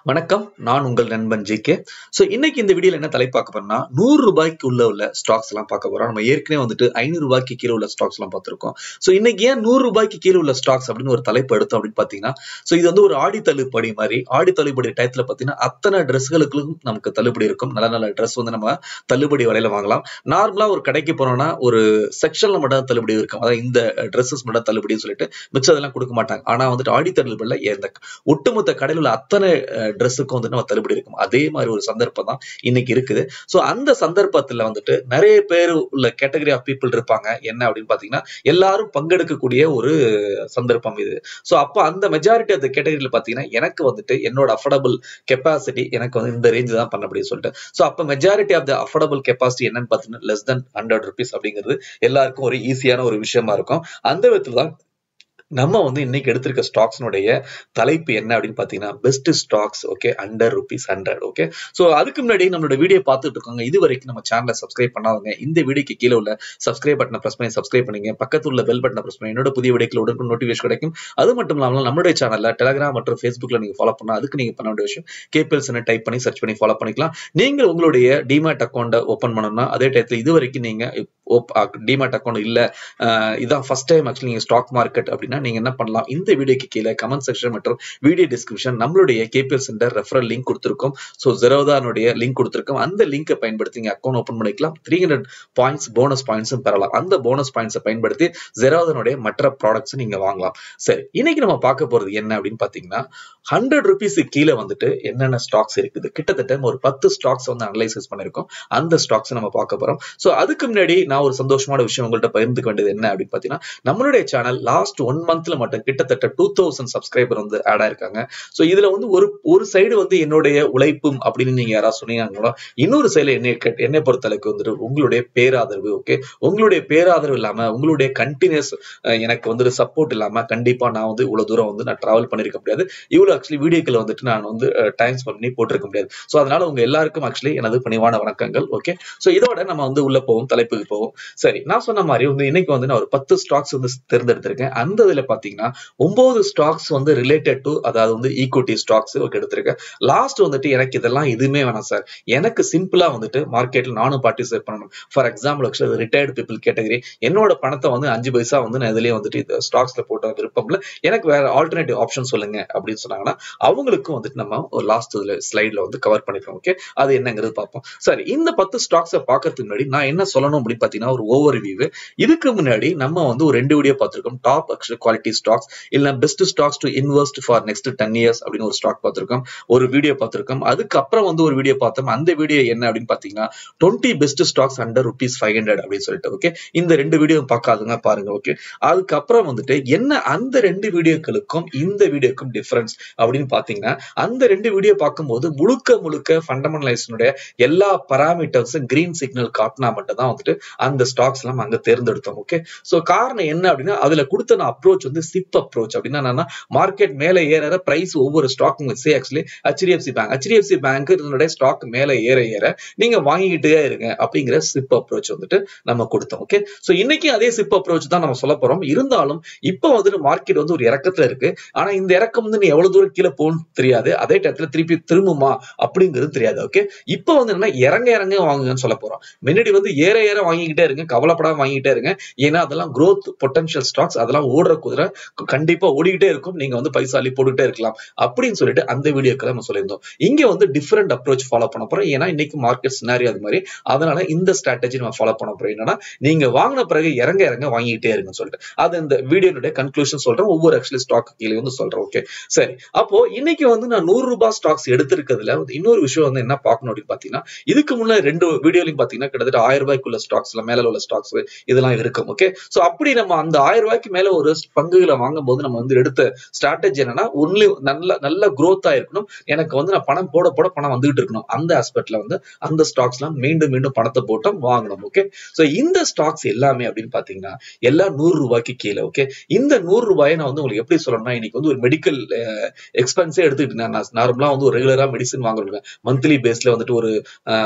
வணக்கம் நான் உங்கள் நண்பன் ஜி கே ஸோ இன்னைக்கு இந்த வீடியோல என்ன தலைப்பு பார்க்க போறோம்னா நூறு ரூபாய்க்கு உள்ள உள்ள ஸ்டாக்ஸ் எல்லாம் பார்க்க போறோம் நம்ம ஏற்கனவே வந்துட்டு ஐநூறு ரூபாய்க்கு கீழே உள்ள ஸ்டாக்ஸ் எல்லாம் பார்த்திருக்கோம் ஸோ இன்னைக்கு ஏன் நூறு ரூபாய்க்கு கீழே உள்ள ஸ்டாக்ஸ் அப்படின்னு ஒரு தலைப்பு எடுத்தோம் அப்படின்னு பாத்தீங்கன்னா ஸோ இது வந்து ஒரு ஆடி தள்ளுபடி மாதிரி ஆடி தள்ளுபடி டயத்துல பாத்தீங்கன்னா அத்தனை ட்ரெஸ்களுக்கும் நமக்கு தள்ளுபடி இருக்கும் நல்ல நல்ல ட்ரெஸ் வந்து நம்ம தள்ளுபடி விலையில வாங்கலாம் நார்மலா ஒரு கடைக்கு போனோம்னா ஒரு செக்ஷன்ல மட்டும் தான் தள்ளுபடி இருக்கும் அதாவது இந்த ட்ரெஸ்ஸஸ் மட்டும் தள்ளுபடின்னு சொல்லிட்டு மிச்சதெல்லாம் கொடுக்க மாட்டாங்க ஆனா வந்துட்டு ஆடி தள்ளுபடியில் இந்த ஒட்டுமொத்த கடையில் உள்ள அத்தனை ட்ரெஸ்ஸுக்கும் வந்து நம்ம தள்ளுபடி இருக்கும் அதே மாதிரி ஒரு சந்தர்ப்பம் தான் இன்னைக்கு இருக்குது ஸோ அந்த சந்தர்ப்பத்துல வந்துட்டு நிறைய பேர் உள்ள கேட்டகரி ஆஃப் பீப்புள் இருப்பாங்க என்ன அப்படின்னு பாத்தீங்கன்னா எல்லாரும் பங்கெடுக்கக்கூடிய ஒரு சந்தர்ப்பம் இது ஸோ அப்போ அந்த மெஜாரிட்டி ஆஃப் கேட்டகரியில பாத்தீங்கன்னா எனக்கு வந்துட்டு என்னோட அஃபோர்டபுள் கெப்பாசிட்டி எனக்கு வந்து இந்த ரேஞ்ச் தான் பண்ண முடியும் சொல்லிட்டு ஸோ அப்போ majority of the affordable capacity என்னன்னு பார்த்தீங்கன்னா லெஸ் தென் ஹண்ட்ரட் ருபீஸ் அப்படிங்கிறது எல்லாருக்கும் ஒரு ஈஸியான ஒரு விஷயமா இருக்கும் அந்த விதத்துல தான் நம்ம வந்து இன்னைக்கு எடுத்திருக்க ஸ்டாக்ஸ்னுடைய தலைப்பு என்ன அப்படின்னு பாத்தீங்கன்னா best stocks okay under rupees hundred okay so அதுக்கு முன்னாடி நம்மளோட வீடியோ பார்த்துட்டு இருக்காங்க இது வரைக்கும் நம்ம சேனலை சப்ஸ்கிரைப் பண்ணாதவங்க இந்த வீடியோக்கு கீழே உள்ள சப்ஸ்கிரைப் பட்டனை பிரஸ் பண்ணி சப்ஸ்கிரைப் பண்ணுங்க பக்கத்துல உள்ள பெல் பட்டனை பிரஸ் பண்ணி என்னோட புதிய வீடியோக்கள் உடனே நோட்டிஃபிகேஷன் கிடைக்கும் அது மட்டும் இல்லாமல் நம்மளுடைய சேனல்ல டெலிகிராம் மற்றும் ஃபேஸ்புக்ல நீங்க ஃபாலோ பண்ணா அதுக்கு நீங்க பண்ண வேண்டிய விஷயம் கேபிஎல்ஸ் டைப் பண்ணி சர்ச் பண்ணி ஃபாலோ பண்ணிக்கலாம் நீங்கள் உங்களுடைய டிமேட் அக்கௌண்ட்டை ஓப்பன் பண்ணணும்னா அதே டயத்தில் இது வரைக்கும் நீங்க டிமேட் அக்கௌண்ட் இல்ல இதான் ஃபர்ஸ்ட் டைம் ஆக்சுவலி நீங்க ஸ்டாக் மார்க்கெட் அப்படின்னா நீங்க என்ன பண்ணலாம் இந்த வீடியோக்கு கீழே கமெண்ட் செக்ஷன் மற்றும் வீடியோ டிஸ்கிரிப்ஷன் நம்மளுடைய கேபிஎல் சென்டர் ரெஃபரல் லிங்க் கொடுத்துருக்கோம் ஸோ ஜெரோதானுடைய லிங்க் கொடுத்துருக்கோம் அந்த லிங்கை பயன்படுத்தி நீங்க அக்கௌண்ட் ஓப்பன் பண்ணிக்கலாம் த்ரீ ஹண்ட்ரட் பாயிண்ட்ஸ் போனஸ் பாயிண்ட்ஸும் பெறலாம் அந்த போனஸ் பாயிண்ட்ஸை பயன்படுத்தி ஜெரோதனுடைய மற்ற ப்ராடக்ட்ஸ் நீங்க வாங்கலாம் சரி இன்னைக்கு நம்ம பார்க்க போறது என்ன அப்படின்னு பாத்தீங்கன்னா ஹண்ட்ரட் ருபீஸுக்கு கீழே வந்துட்டு என்னென்ன ஸ்டாக்ஸ் இருக்குது கிட்டத்தட்ட ஒரு பத்து ஸ்டாக்ஸ் வந்து அனலைசிஸ் பண்ணிருக்கோம் அந்த ஸ்டாக்ஸ் நம்ம பார்க்க போறோம் ஸோ அதுக்கு முன்னாடி நான் ஒரு சந்தோஷமான விஷயம் உங்கள்கிட்ட பகிர்ந்துக்க வேண்டியது என்ன அப்படின்னு பாத்தீங்கன்னா நம்மளுடைய சேனல் லாஸ்ட் ஒன் மந்த்ல மட்டும் கிட்டத்தட்ட டூ தௌசண்ட் சப்ஸ்கிரைபர் வந்து ஆட் ஆயிருக்காங்க ஸோ இதுல வந்து ஒரு ஒரு சைடு வந்து என்னுடைய உழைப்பும் அப்படின்னு நீங்க யாராவது சொன்னீங்கன்னா இன்னொரு சைடுல என்னை என்னை பொறுத்தளவுக்கு வந்துட்டு உங்களுடைய பேராதரவு ஓகே உங்களுடைய பேராதரவு இல்லாம உங்களுடைய கண்டினியூஸ் எனக்கு வந்துட்டு சப்போர்ட் இல்லாம கண்டிப்பா நான் வந்து இவ்வளவு தூரம் வந்து நான் டிராவல் பண்ணிருக்க முடியாது இவ்வளவு ஆக்சுவலி வீடியோக்கள் வந்துட்டு நான் வந்து டைம் ஸ்பெண்ட் பண்ணி போட்டிருக்க முடியாது ஸோ அதனால உங்க எல்லாருக்கும் ஆக்சுவலி எனது பணிவான வணக்கங்கள் ஓகே ஸோ இதோட நம்ம வந்து உள்ள போவோம் தலைப்புக்கு போவோம் சரி நான் சொன்ன மாதிரி வந்து இன்னைக்கு வந்து நான் ஒரு பத்து ஸ்டாக்ஸ் வந்து தேர்ந்தெடுத்திருக்கேன் அந்த இதுல பாத்தீங்கன்னா ஒன்பது ஸ்டாக்ஸ் வந்து ரிலேட்டட் டு அதாவது வந்து ஈக்விட்டி ஸ்டாக்ஸ் எடுத்திருக்கேன் லாஸ்ட் வந்துட்டு எனக்கு இதெல்லாம் எதுவுமே வேணாம் சார் எனக்கு சிம்பிளா வந்துட்டு மார்க்கெட்ல நானும் பார்ட்டிசிபேட் பண்ணணும் for example actually retired people category என்னோட பணத்தை வந்து அஞ்சு பைசா வந்து நான் இதுலயே வந்துட்டு இந்த ஸ்டாக்ஸ்ல போட்ட விருப்பம்ல எனக்கு வேற ஆல்டர்னேட்டிவ் ஆப்ஷன் சொல்லுங்க அப்படின்னு சொன்னாங்கன்னா அவங்களுக்கும் வந்துட்டு நம்ம ஒரு லாஸ்ட் இதுல ஸ்லைட்ல வந்து கவர் பண்ணிப்போம் ஓகே அது என்னங்கிறது பார்ப்போம் சரி இந்த பத்து ஸ்டாக்ஸை பாக்குறதுக்கு முன்னாடி நான் என்ன சொல்லணும் அப்படின்னு பாத்தீங்கன்னா ஒரு ஓவர் வியூ இதுக்கு முன்னாடி நம்ம வந்து ஒரு ரெண்டு வீடியோ பார்த்திருக்கோம் டாப் ஆக்சுவலி குவாலிட்டி ஸ்டாக்ஸ் இல்ல best stocks to invest for next ten years அப்படின்னு ஒரு ஸ்டாக் பார்த்திருக்கோம் ஒரு வீடியோ பார்த்திருக்கோம் அதுக்கப்புறம் வந்து ஒரு வீடியோ பார்த்தோம் அந்த வீடியோ என்ன அப்படின்னு பாத்தீங்கன்னா twenty best stocks under rupees five hundred அப்படின்னு சொல்லிட்டு ஓகே இந்த ரெண்டு வீடியோ பார்க்காதுங்க பாருங்க ஓகே அதுக்கப்புறம் வந்துட்டு என்ன அந்த ரெண்டு வீடியோக்களுக்கும் இந்த வீடியோக்கும் டிஃபரன்ஸ் அப்படின்னு பாத்தீங்கன்னா அந்த ரெண்டு வீடியோ பார்க்கும்போது முழுக்க முழுக்க ஃபண்டமெண்டலைஸ்னுடைய எல்லா பராமீட்டர்ஸும் கிரீன் சிக்னல் காட்டினா மட்டும் தான் வந்துட்டு அந்த ஸ்டாக்ஸ் எல்லாம் அங்க தேர்ந்தெடுத்தோம் ஓகே சோ காரணம் என்ன அப்படின்னா அதுல கொடுத்த அப்ரோச் வந்து சிப் அப்ரோச் அப்படின்னா என்னன்னா மார்க்கெட் மேல ஏற பிரைஸ் ஒவ்வொரு ஸ்டாக்கும் say actually HDFC bank HDFC bank இதனுடைய ஸ்டாக் மேல ஏற ஏற நீங்க வாங்கிக்கிட்டே இருங்க அப்படிங்கிற சிப் அப்ரோச் வந்துட்டு நம்ம கொடுத்தோம் ஓகே சோ இன்னைக்கு அதே சிப் அப்ரோச் தான் நம்ம சொல்ல போறோம் இருந்தாலும் இப்போ வந்துட்டு மார்க்கெட் வந்து ஒரு இறக்கத்துல இருக்கு ஆனா இந்த இறக்கம் வந்து நீ எவ்வளவு தூரம் கீழே போகணும்னு தெரியாது அதே டயத்துல திருப்பி திரும்புமா அப்படிங்கிறது தெரியாது ஓகே இப்போ வந்து என்ன இறங்க இறங்க வாங்குங்கன்னு சொல்ல போறோம் முன்னாடி வந்து ஏற ஏற வாங்கிக்கிட்டே இருங்க கவலைப்படாம வாங்கிட்டே இருங்க ஏன்னா அதெல்லாம் growth பொட்டன்ஷியல் ஸ்டாக்ஸ் அதெல்லாம் ஓடுற குதிரை கண்டிப்பா ஓடிக்கிட்டே இருக்கும் நீங்க வந்து பைசா அள்ளி போட்டுக்கிட்டே இருக்கலாம் அப்படின்னு சொல்லிட்டு அந்த வீடியோக்களை நம்ம சொல்லியிருந்தோம் இங்க வந்து டிஃபரெண்ட் அப்ரோச் ஃபாலோ பண்ண போறோம் ஏன்னா இன்னைக்கு மார்க்கெட் சினாரி அது மாதிரி அதனால இந்த ஸ்ட்ராட்டஜி நம்ம ஃபாலோ பண்ண போறோம் என்னன்னா நீங்க வாங்கின பிறகு இறங்க இறங்க வாங்கிட்டே இருங்கன்னு சொல்லிட்டு அது இந்த வீடியோனுடைய கன்க்ளூஷன் சொல்றேன் ஒவ்வொரு ஆக்சுவலி ஸ்டாக் கீழே வந்து சொல்றேன் ஓகே சரி அப்போ இன்னைக்கு வந்து நான் நூறு ரூபாய் ஸ்டாக்ஸ் எடுத்திருக்கிறதுல இன்னொரு விஷயம் வந்து என்ன பார்க்கணும் அப்படின்னு பாத்தீங்கன்னா இதுக்கு முன்னாடி ரெண்டு வீடியோலையும் பாத்தீங்கன்னா கிட்டத்தட்ட ஆயிரம் ரூபாய்க்குள்ள ஸ்டாக்ஸ்ல மேல உள்ள ஸ்டாக்ஸ் இதெல்லாம் இருக்கும் ஓகே சோ அப்படி நம்ம அந்த ஆயிரம் ரூபாய்க்கு மேல ஒரு பங்குகளை வாங்கும் போது நம்ம வந்து எடுத்த ஸ்ட்ராட்டஜி என்னன்னா ஒன்லி நல்ல நல்ல growth இருக்கணும் எனக்கு வந்து நான் பணம் போட போட பணம் வந்துகிட்டு இருக்கணும் அந்த ஆஸ்பெக்ட்ல வந்து அந்த ஸ்டாக்ஸ் எல்லாம் மீண்டும் மீண்டும் பணத்தை போட்டோம் வாங்கணும் ஓகே சோ இந்த ஸ்டாக்ஸ் எல்லாமே அப்படின்னு பாத்தீங்கன்னா எல்லாம் நூறு ரூபாய்க்கு கீழே ஓகே இந்த நூறு ரூபாயை நான் வந்து உங்களுக்கு எப்படி சொல்லணும்னா இன்னைக்கு வந்து ஒரு மெடிக்கல் எக்ஸ்பென்ஸே எடுத்துக்கிட்டு நான் நார்மலா வந்து ஒரு ரெகுலரா மெடிசன் வாங்குறேன் மந்த்லி பேஸ்ல வந்துட்டு ஒரு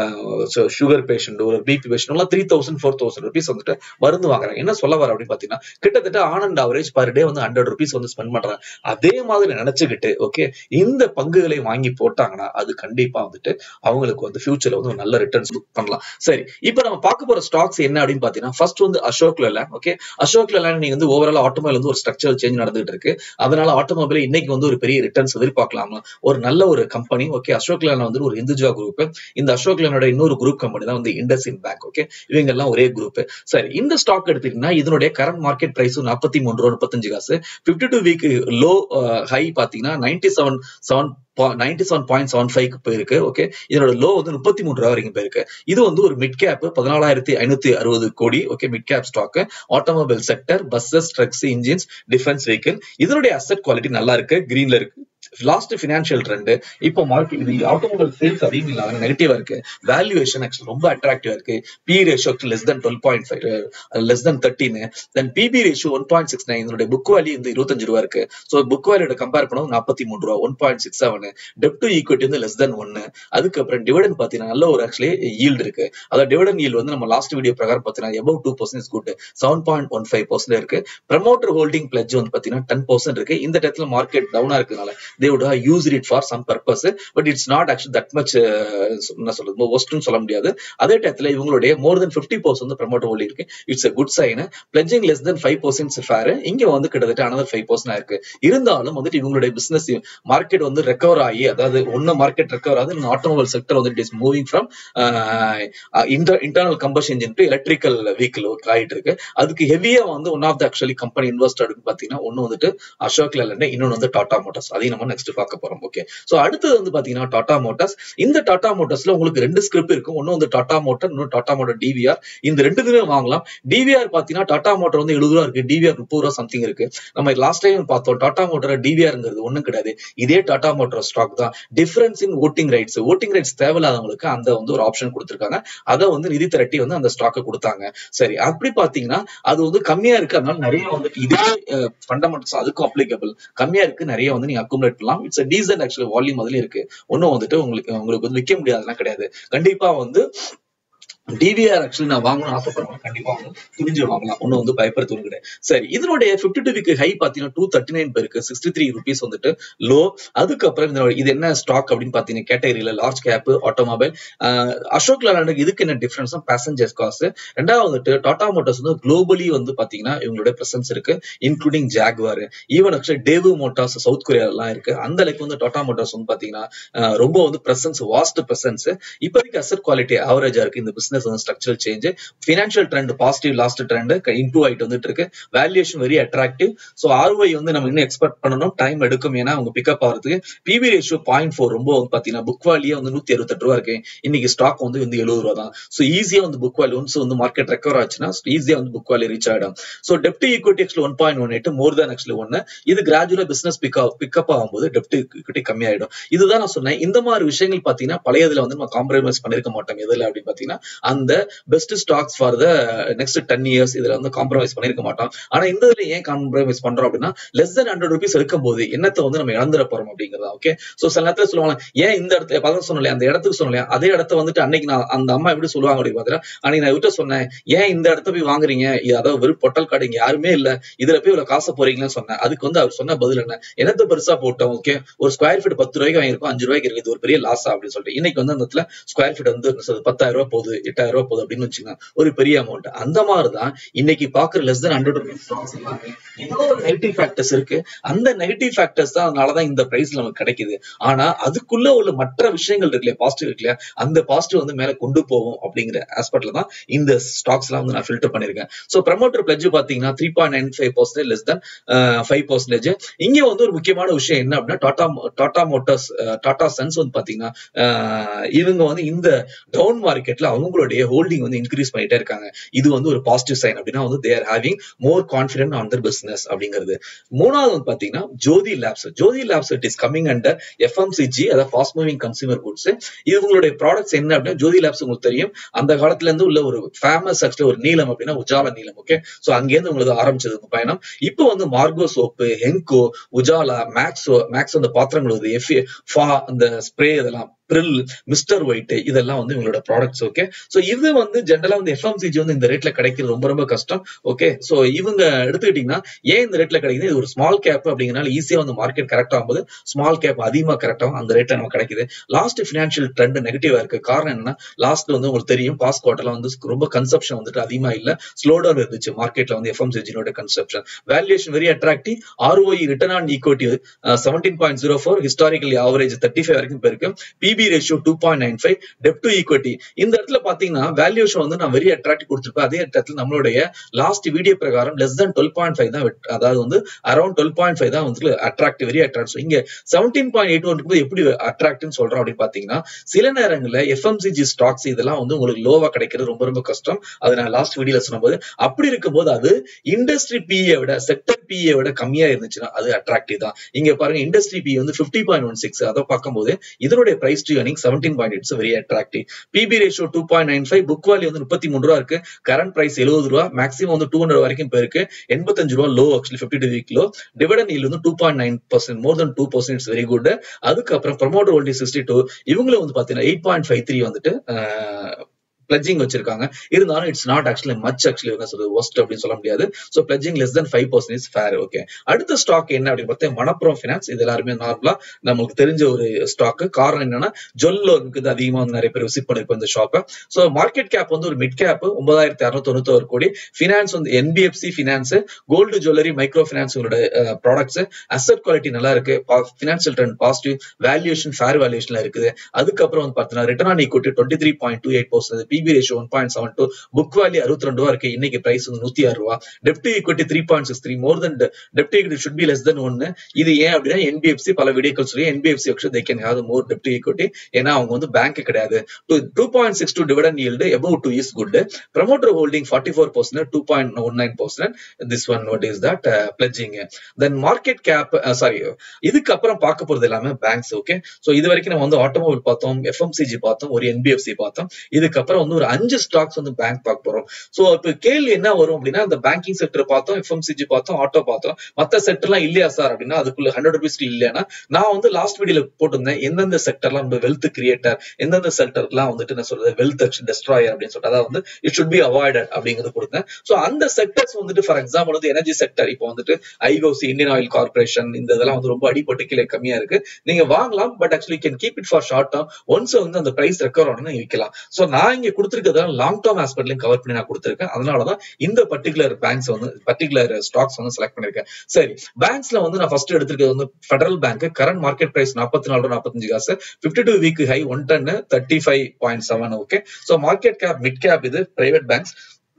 சுகர் பேஷண்ட் ஒரு பிபி பேஷண்ட் எல்லாம் three thousand four thousand rupees வந்துட்டு மருந்து வாங்குறாங்க என்ன சொல்ல வர அப்படின்னு பாத்தீங்கன்னா கிட்டத்தட்ட on and average per day வந்து ஹண்ட்ரட் ருபீஸ் வந்து ஸ்பெண்ட் பண்றாங்க அதே மாதிரி நினைச்சுக்கிட்டு ஓகே இந்த பங்குகளை வாங்கி போட்டாங்கன்னா அது கண்டிப்பா வந்துட்டு அவங்களுக்கு வந்து ஃபியூச்சர்ல வந்து ஒரு நல்ல ரிட்டர்ன்ஸ் பண்ணலாம் சரி இப்போ நம்ம பார்க்க போற ஸ்டாக்ஸ் என்ன அப்படின்னு பாத்தீங்கன்னா ஃபர்ஸ்ட் வந்து அசோக் லேலாண்ட் ஓகே அசோக் லேலாண்ட் நீங்க வந்து ஓவரால் ஆட்டோமொபைல் வந்து ஒரு ஸ்ட்ரக்சரல் சேஞ்ச் நடந்துட்டு இருக்கு அதனால ஆட்டோமொபைல் இன்னைக்கு வந்து ஒரு பெரிய ரிட்டர்ன்ஸ் எதிர்பார்க்கலாம் ஒரு நல்ல ஒரு கம்பெனி ஓகே அசோக் லேலாண்ட் வந்து ஒரு இந்துஜா குரூப் இந்த அசோக் லேலாண்டோட இன்னொரு குரூப் கம்பெனி தான் வந்து இண்டஸ்இன் பேங்க் ஓகே இவங்க எல்லாம் ஒரே குரூப் சரி இந்த ஸ்டாக் எடுத்தீங்கன்னா இதனுடைய கரண்ட் மார்க்கெட் பிரைஸ் நாற்பத்தி மூணு ரூபா முப்பத்தஞ்சு காசு fifty two week low high பாத்தீங்கன்னா ninety seven seven ninety seven point seven five போயிருக்கு ஓகே இதனோட லோ வந்து முப்பத்தி மூணு ரூபா வரைக்கும் போயிருக்கு இது வந்து ஒரு மிட் கேப் பதினாலாயிரத்தி ஐநூத்தி அறுபது கோடி okay mid cap stock automobile sector buses trucks engines defence vehicle இதனுடைய அசெட் குவாலிட்டி நல்லா இருக்கு கிரீன்ல இருக்கு லாஸ்ட் பினான்சியல் ட்ரெண்ட் இப்போ மார்க்கெட் இது ஆட்டோமொபைல் சேல்ஸ் அதிகம் இல்லாம நெகட்டிவா இருக்கு வேல்யூவேஷன் ஆக்சுவலி ரொம்ப அட்ராக்டிவா இருக்கு P ratio less than twelve point five less than thirteen then PB ratio one point six nine இதனுடைய புக் வேல்யூ வந்து இருபத்தஞ்சு ரூபா இருக்கு ஸோ புக் வேல்யூட கம்பேர் பண்ணும்போது நாற்பத்தி மூணு ரூபா one point six seven debt to equity வந்து லெஸ் தென் ஒன்னு அதுக்கப்புறம் டிவிடன் பாத்தீங்கன்னா நல்ல ஒரு ஆக்சுவலி ஈல்டு இருக்கு அதாவது டிவிடன் ஈல்டு வந்து நம்ம லாஸ்ட் வீடியோ பிரகாரம் பாத்தீங்கன்னா above two percent good seven point one five percent இருக்கு ப்ரமோட்டர் ஹோல்டிங் பிளட்ஜ் வந்து பாத்தீங்கன்னா டென் பர்சன்ட் இருக்கு இந்த இடத்துல மார்க்கெட் டவுனா இருக்கிறதுனால they would use it for some purpose but it's not actually that much என்ன சொல்றது ஒஸ்ட்னு சொல்ல முடியாது அதே டயத்துல இவங்களுடைய மோர் தென் பிப்டி பர்சன்ட் வந்து ப்ரமோட்டர் ஹோல்டிங் இருக்கு it's a good sign pledging less than five percent fair இங்க வந்து கிட்டத்தட்ட அனதர் ஃபைவ் பர்சன்ட் இருக்கு இருந்தாலும் வந்துட்டு இவங்களுடைய பிசினஸ் மார்க்கெட் வந்து ரெக்கவர் ஆகி அதாவது ஒன்னு மார்க்கெட் ரெக்கவர் ஆகுது ஆட்டோமொபைல் செக்டர் வந்து it is moving from internal combustion engine to electrical vehicle ஆயிட்டு இருக்கு அதுக்கு ஹெவியா வந்து one of the actually company investor பாத்தீங்கன்னா ஒன்னு வந்துட்டு அசோக் லேலண்ட் இன்னொன்னு வந்து டாடா மோட்டார்ஸ் அதையும் நம்ம நெக்ஸ்ட் பார்க்க போறோம் ஓகே சோ அடுத்தது வந்து பாத்தீங்கன்னா டாடா மோட்டார்ஸ் இந்த டாடா மோட்டார்ஸ்ல உங்களுக்கு ரெண்டு ஸ்கிரிப்ட் இருக்கும் ஒன்னு வந்து டாடா மோட்டார் இன்னொரு டாடா மோட்டார் டிவிஆர் இந்த ரெண்டுக்குமே வாங்கலாம் டிவிஆர் பாத்தீங்கன்னா டாடா மோட்டார் வந்து எழுபது ரூபா இருக்கு டிவிஆர் முப்பது ரூபா சம்திங் இருக்கு நம்ம லாஸ்ட் டைம் பார்த்தோம் டாடா மோட்டார் டிவிஆர்ங்கிறது ஒண்ணும் கிடையாது இதே டாடா மோட்டார் ஸ்டாக் தான் difference in voting rights voting rights தேவையில்லாதவங்களுக்கு அந்த வந்து ஒரு ஆப்ஷன் கொடுத்துருக்காங்க அதை வந்து நிதி திரட்டி வந்து அந்த ஸ்டாக்கை கொடுத்தாங்க சரி அப்படி பாத்தீங்கன்னா அது வந்து கம்மியா இருக்கு அதனால நிறைய வந்துட்டு இதே ஃபண்டமெண்டல்ஸ் அதுக்கும் அப்ளிகபிள் கம்மியா இருக்கு நிறைய வந்து நீங்க அக்குமுலேட் பண்ணலாம் இட்ஸ் டீசன்ட் ஆக்சுவலி வால்யூம் அதுல இருக்கு ஒன்னும் வந்துட்டு உங்களுக்கு உங்களுக்கு வந்து விற்க முடியாதுலாம் கிடையாது கண்டிப்பா வந்து டிவிஆர் ஆக்சுவலி நான் வாங்கணும்னு ஆசைப்படுறேன் கண்டிப்பா வந்து துணிஞ்சு வாங்கலாம் ஒன்னும் வந்து பயப்படுறது கிடையாது சரி இதனுடைய பிப்டி டூ வீக் ஹை பாத்தீங்கன்னா டூ தேர்ட்டி நைன் பேருக்கு சிக்ஸ்டி த்ரீ ருபீஸ் வந்துட்டு லோ அதுக்கப்புறம் இதனோட இது என்ன ஸ்டாக் அப்படின்னு பாத்தீங்கன்னா கேட்டகரியில லார்ஜ் கேப் ஆட்டோமொபைல் அசோக் லேலாண்டுக்கு இதுக்கு என்ன டிஃபரன்ஸ் பேசஞ்சர்ஸ் காசு ரெண்டாவது வந்துட்டு டாடா மோட்டார்ஸ் வந்து குளோபலி வந்து பாத்தீங்கன்னா இவங்களுடைய பிரசன்ஸ் இருக்கு including Jaguar even actually Daewoo Motors South Korea எல்லாம் இருக்கு அந்த அளவுக்கு வந்து டாடா மோட்டார்ஸ் வந்து பாத்தீங்கன்னா ரொம்ப வந்து பிரசன்ஸ் வாஸ்ட் பிரசன்ஸ் இப்போதைக்கு அசட் குவாலிட்டி ஆவரேஜா இருக்கு இந்த பிசினஸ் வந்து structural change financial trend positive last trend improve ஆயிட்டு வந்துட்டு இருக்கு valuation very attractive so ROI வந்து நம்ம இன்னும் எக்ஸ்பெக்ட் பண்ணணும் டைம் எடுக்கும் ஏன்னா அவங்க பிக்கப் ஆகிறதுக்கு பிபி ரேஷியோ பாயிண்ட் ஃபோர் ரொம்ப வந்து பாத்தீங்கன்னா புக் வேலியே வந்து நூத்தி அறுபத்தெட்டு ரூபா இருக்கு இன்னைக்கு ஸ்டாக் வந்து வந்து எழுபது ரூபா தான் ஸோ ஈஸியா வந்து புக் வேல்யூ ஒன்ஸ் வந்து மார்க்கெட் ரெக்கவர் ஆச்சுன்னா ஈஸியா வந்து புக் வேல்யூ ரீச் ஆயிடும் ஸோ டெப்டி equity actually one point one eight more than actually ஒன்னு இது கிராஜுவலா பிசினஸ் பிக்கப் பிக்கப் ஆகும்போது டெப்டி ஈக்விட்டி கம்மியாயிடும் இதுதான் நான் சொன்னேன் இந்த மாதிரி விஷயங்கள் பாத்தீங்கன்னா பழையதுல வந்து நம்ம காம்ப்ரமைஸ் பண்ணிருக்க மாட்டோம் எதுல அப்படின்னு பாத்தீங்கன்னா அந்த best stocks for the next ten years இதுல வந்து காம்ப்ரமைஸ் பண்ணிருக்க மாட்டோம் ஆனா இந்த இதுல ஏன் காம்ப்ரமைஸ் பண்றோம் அப்படின்னா லெஸ் தென் ஹண்ட்ரட் ருபீஸ் எடுக்கும் போது என்னத்தை வந்து நம்ம இழந்துட போறோம் அப்படிங்கிறதா ஓகே சோ சில நேரத்துல சொல்லுவாங்க ஏன் இந்த இடத்துல பதம் சொன்னலையா அந்த இடத்துக்கு சொன்னலையா அதே இடத்த வந்துட்டு அன்னைக்கு நான் அந்த அம்மா எப்படி சொல்லுவாங்க அப்படின்னு பாத்தீங்கன்னா அன்னைக்கு நான் விட்டு சொன்னேன் ஏன் இந்த இடத்த போய் வாங்குறீங்க அதாவது வெறும் பொட்டல் கார்டு இங்க யாருமே இல்ல இதுல போய் இவ்வளவு காசு போறீங்கன்னு சொன்னேன் அதுக்கு வந்து அவர் சொன்ன பதில் என்ன என்னத்த பெருசா போட்டோம் ஓகே ஒரு ஸ்கொயர் ஃபீட் பத்து ரூபாய்க்கு வாங்கிருக்கோம் அஞ்சு ரூபாய்க்கு இருக்கு இது ஒரு பெரிய லாஸா அப்படின்னு சொல்லிட்டு இன்னைக்கு வந்து அந்த இடத்துல ஸ்கொயர் ஃபீட் வந்து பத்தாயிரம் ரூபாய் போகுது எட்டாயிரம் ரூபாய் போகுது அப்படின்னு வச்சுக்கோங்க ஒரு பெரிய அமௌண்ட் அந்த மாதிரிதான் இன்னைக்கு பாக்குற லெஸ் தென் ஹண்ட்ரட் ருபீஸ் ஒரு நெகட்டிவ் ஃபேக்டர்ஸ் இருக்கு அந்த நெகட்டிவ் ஃபேக்டர்ஸ் தான் அதனாலதான் இந்த பிரைஸ் நமக்கு கிடைக்குது ஆனா அதுக்குள்ள உள்ள மற்ற விஷயங்கள் இருக்கு இல்லையா பாசிட்டிவ் இருக்கு இல்லையா அந்த பாசிட்டிவ் வந்து மேல கொண்டு போகும் அப்படிங்கிற ஆஸ்பெக்ட்ல தான் இந்த ஸ்டாக்ஸ் எல்லாம் வந்து நான் ஃபில்டர் பண்ணிருக்கேன் சோ ப்ரமோட்டர் பிளட்ஜ் பாத்தீங்கன்னா three point nine five percentage less than five percentage இங்க வந்து ஒரு முக்கியமான விஷயம் என்ன அப்படின்னா டாடா டாடா மோட்டார்ஸ் டாடா சன்ஸ் வந்து பாத்தீங்கன்னா இவங்க வந்து இந்த டவுன் மார்க்கெட்ல அவங்களுடைய ஹோல்டிங் வந்து இன்க்ரீஸ் பண்ணிட்டே இருக்காங்க இது வந்து ஒரு பாசிட்டிவ் சைன் அப்படின்னா வந்து they're having more confident on their business அப்படிங்கிறது மூணாவது வந்து பாத்தீங்கன்னா Jyothy Labs Jyothy Labs it is coming under FMCG அதாவது ஃபாஸ்ட் மூவிங் கன்சூமர் குட்ஸ் இவங்களுடைய ப்ராடக்ட்ஸ் என்ன அப்படின்னா ஜோதி லேப்ஸ் உங்களுக்கு தெரியும் அந்த காலத்துல இருந்து உள்ள ஒரு ஃபேமஸ் ஆக்சுவலி ஒரு நீளம் அப்படின்னா உஜாலா நீளம் ஓகே சோ அங்கேருந்து உங்களுக்கு ஆரம்பிச்சது உங்க பயணம் இப்போ வந்து மார்கோ சோப்பு ஹென்கோ உஜாலா மேக்ஸோ மேக்ஸ் அந்த பாத்திரங்கள் வருது எஃப் ஃபா அந்த ஸ்ப்ரே இதெல்லாம் பிரில் மிஸ்டர் ஒயிட் இதெல்லாம் வந்து இவங்களோட ப்ராடக்ட்ஸ் ஓகே ஸோ இது வந்து ஜென்ரலா வந்து எஃப்எம்சிஜி வந்து இந்த ரேட்ல கிடைக்கிறது ரொம்ப ரொம்ப கஷ்டம் ஓகே ஸோ இவங்க எடுத்துக்கிட்டீங்கன்னா ஏன் இந்த ரேட்ல கிடைக்குது இது ஒரு ஸ்மால் கேப் அப்படிங்கறனால ஈஸியா வந்து மார்க்கெட் கரெக்ட் ஆகும்போது ஸ்மால் கேப் அதிகமா கரெக்ட் ஆகும் அந்த ரேட்ல நமக்கு கிடைக்குது லாஸ்ட் ஃபினான்ஷியல் ட்ரெண்ட் நெகட்டிவா இருக்கு காரணம் என்னன்னா லாஸ்ட் வந்து உங்களுக்கு தெரியும் பாஸ் குவார்டர்ல வந்து ரொம்ப கன்சப்ஷன் வந்துட்டு அதிகமா இல்ல ஸ்லோ டவுன் இருந்துச்சு மார்க்கெட்ல வந்து எஃப்எம்சிஜினோட consumption valuation very attractive ROE return on equity seventeen point zero four historically average thirty five வரைக்கும் போயிருக்கு PB ratio two point nine five debt to equity இந்த இடத்துல பாத்தீங்கன்னா வேல்யூஷன் வந்து நான் வெரி அட்ராக்டிவ் கொடுத்துருப்பேன் அதே இடத்துல நம்மளுடைய லாஸ்ட் வீடியோ பிரகாரம் less than twelve point five தான் வெட்- அதாவது வந்து அரௌண்ட் டுவெல் பாயிண்ட் ஃபைவ் தான் வந்து அட்ராக்டிவ் வெரி அட்ராக்டிவ் இங்க செவன்டீன் பாயிண்ட் எயிட் ஒன் எப்படி அட்ராக்டிவ்னு சொல்றோம் அப்படின்னு பாத்தீங்கன்னா சில நேரங்கள்ல எஃப்எம்சிஜி ஸ்டாக்ஸ் இதெல்லாம் வந்து உங்களுக்கு லோவா கிடைக்கிறது ரொம்ப ரொம்ப கஷ்டம் அது நான் லாஸ்ட் வீடியோல சொன்னபோது அப்படி இருக்கும்போது அது இண்டஸ்ட்ரி பிஏ விட செக்டர் பிஏ விட கம்மியா இருந்துச்சுன்னா அது அட்ராக்டிவ் தான் இங்க பாருங்க இண்டஸ்ட்ரி பி வந்து பிப்டி பாயிண்ட் ஒன் சிக்ஸ் அதை பார்க்கும்போது இதனுடைய price to earning seventeen point it's very attractive PB ratio two point nine five book value வந்து முப்பத்தி மூணு ரூபா இருக்கு கரண்ட் பிரைஸ் எழுபது ரூபா மேக்ஸிமம் வந்து டூ ஹண்ட்ரட் வரைக்கும் போயிருக்கு எண்பத்தஞ்சு ரூபா low actually fifty two week low dividend yield வந்து two point nine percent more than two percent it's very good அதுக்கப்புறம் ப்ரமோட்டர் வோல்டேஜ் சிக்ஸ்டி டூ இவங்களும் வந்து பாத்தீங்கன்னா எயிட் பாயிண்ட் ஃபைவ் த்ரீ வந்துட்டு பிளஜிங் வச்சிருக்காங்க இருந்தாலும் it's not actually much actually என்ன சொல்றது ஒஸ்ட் அப்படின்னு சொல்ல முடியாது so pledging less than five percent is fair okay அடுத்த ஸ்டாக் என்ன அப்படின்னு பார்த்தா மணப்புரம் ஃபினான்ஸ் இது எல்லாருமே நார்மலா நமக்கு தெரிஞ்ச ஒரு ஸ்டாக் காரணம் என்னன்னா ஜொல்லோ இருக்குது அதிகமா வந்து நிறைய பேர் விசிட் பண்ணிருப்போம் இந்த ஷாப்பை ஸோ மார்க்கெட் கேப் வந்து ஒரு மிட் கேப் ஒன்பதாயிரத்தி அறுநூத்தி தொண்ணூத்தோரு கோடி ஃபினான்ஸ் வந்து NBFC finance gold jewellery micro finance உங்களோட ப்ராடக்ட்ஸ் அசெட் குவாலிட்டி நல்லா இருக்கு financial trend positive valuation fair வேல்யூஷன்ல இருக்குது அதுக்கப்புறம் வந்து பார்த்தீங்கன்னா return on equity twenty three point two eight percent PB ratio one point seven two book value அறுபத்தி ரெண்டு ரூபா இருக்கு இன்னைக்கு பிரைஸ் வந்து நூத்தி ஆறு ரூபா டெப்ட் equity three point six three more than dept equity should be less than ஒன்னு இது ஏன் அப்படின்னா என்பிஎஃப்சி பல வீடியோக்கள் சொல்லி NBFC actually they can have more dept equity ஏன்னா அவங்க வந்து பேங்க் கிடையாது two point six two dividend yield above two is good promoter holding forty four percent two point one nine percent this one what is that pledging then market gap sorry இதுக்கப்புறம் பார்க்க போறது எல்லாமே banks okay so இது வரைக்கும் நம்ம வந்து automobile பார்த்தோம் FMCG பார்த்தோம் ஒரு என்பிஎஃப்சி பார்த்தோம் இதுக்கப்புறம் வந்து ஒரு அஞ்சு ஸ்டாக்ஸ் வந்து பேங்க் பார்க்க போறோம் சோ இப்போ கேள்வி என்ன வரும் அப்படின்னா இந்த பேங்கிங் செக்டர் பார்த்தோம் எஃப்எம்சிஜி பார்த்தோம் ஆட்டோ பார்த்தோம் மத்த செக்டர்லாம் இல்லையா சார் அப்படின்னா அதுக்குள்ள ஹண்ட்ரட் ருபீஸ் இல்லையானா நான் வந்து லாஸ்ட் வீடியோல போட்டிருந்தேன் எந்தெந்த செக்டர்லாம் வந்து வெல்த் கிரியேட்டர் எந்தெந்த செக்டர்லாம் வந்துட்டு என்ன சொல்றது வெல்த் டெஸ்ட்ராயர் அப்படின்னு சொல்லிட்டு அதாவது வந்து இட் should பி அவாய்டட் அப்படிங்கிறது கொடுத்தேன் சோ அந்த செக்டர்ஸ் வந்துட்டு ஃபார் எக்ஸாம்பிள் வந்து எனர்ஜி செக்டர் இப்போ வந்துட்டு ஐஓசி இந்தியன் ஆயில் கார்பரேஷன் இந்த இதெல்லாம் வந்து ரொம்ப அடிபட்டு கீழே கம்மியா இருக்கு நீங்க வாங்கலாம் but actually can keep it for short term once வந்து அந்த பிரைஸ் ரெக்கவர் ஆனா நீங்க விற்கலாம் சோ நான் இங்க கொடுத்துருக்கிறதெல்லாம் லாங் டேர்ம் ஆஸ்பெக்ட்லையும் கவர் பண்ணி நான் கொடுத்துருக்கேன் அதனாலதான் இந்த பர்டிகுலர் பேங்க்ஸ் வந்து பர்டிகுலர் ஸ்டாக்ஸ் வந்து செலக்ட் பண்ணிருக்கேன் சரி பேங்க்ஸ்ல வந்து நான் ஃபர்ஸ்ட் எடுத்திருக்கிறது வந்து Federal Bank current market price நாற்பத்தி நாலு நாற்பத்தஞ்சு காசு fifty two week high one ten thirty five point seven okay so market cap mid cap இது பிரைவேட் பேங்க்ஸ்